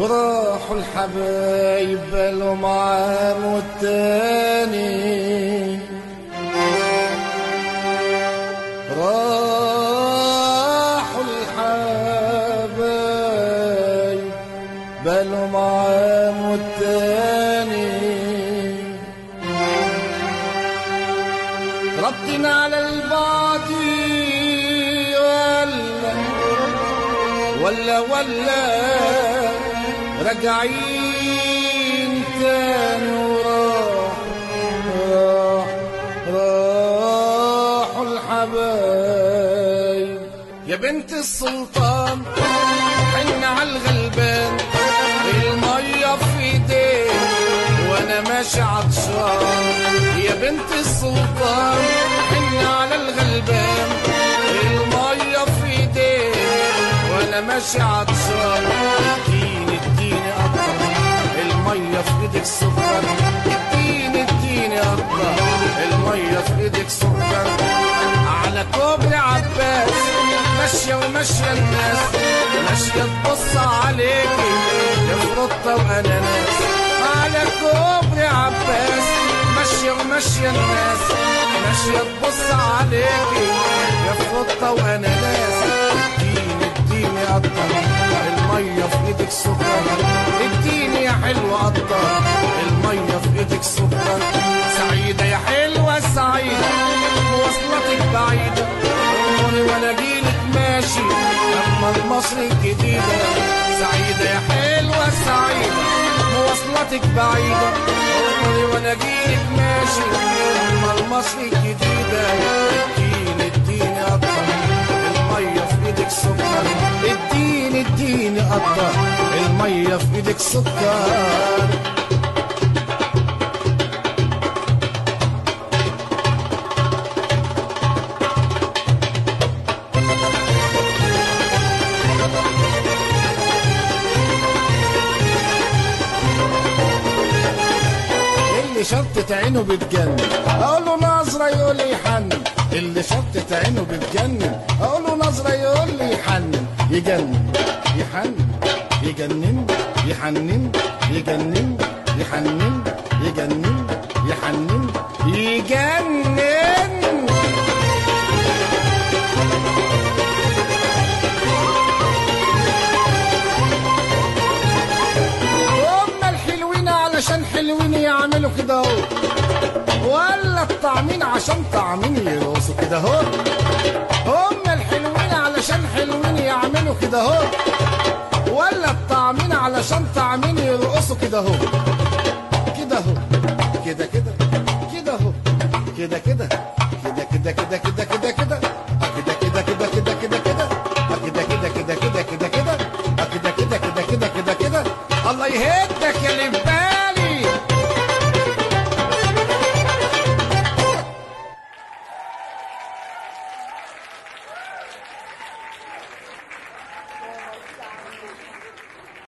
وراحوا الحبايب بقالهم عام والتاني راحوا الحبايب بقالهم عام والتاني ربطنا على البعض ولا ولا ولا راجعين تاني وراح راح راحوا الحبايب يا بنت السلطان حن على الغلبان المية في ايديك وانا ماشي عطشان يا بنت السلطان حن على الغلبان المية في ايديك وانا ماشي عطشان اديني اديني اكتر المية في ايدك سكر اديني اديني اكتر المية في ايدك سكر على كوبري عباس ماشية وماشية الناس ماشية تبص عليكي يا فروتة واناناس على كوبري عباس ماشية وماشية الناس ماشية تبص عليكي يا فروتة واناناس اديني اديني قطر المية في ايدك سكر اديني يا حلوة قطر المية في ايدك سكر سعيدة يا حلوة سعيدة مواصلاتك بعيدة عمري وانا جيلك ماشي اما المصر الجديدة سعيدة يا حلوة سعيدة مواصلاتك بعيدة عمري وانا جيلك ماشي اما المصر الجديدة اديني اديني قطر المية في ايدك سكر اديني اديني قطر المية في ايدك سكر اللي شطت عينه بتجنن اقول له نظره يقول لي يحنن اللي شطت عينه بتجنن اقول له نظره يقول لي يحنن يجنن يحنن يجنن يحنن يجنن يحنن يجنن يحنن يجنن هما الحلوين علشان حلوين يعملوا كده اهو ولا الطعمين عشان طعمين يرقصوا كده اهو هما الحلوين علشان حلوين يعملوا كده اهو ولا الطعمين علشان طعمين يرقصوا كده اهو كده اهو كده كده كده اهو كده كده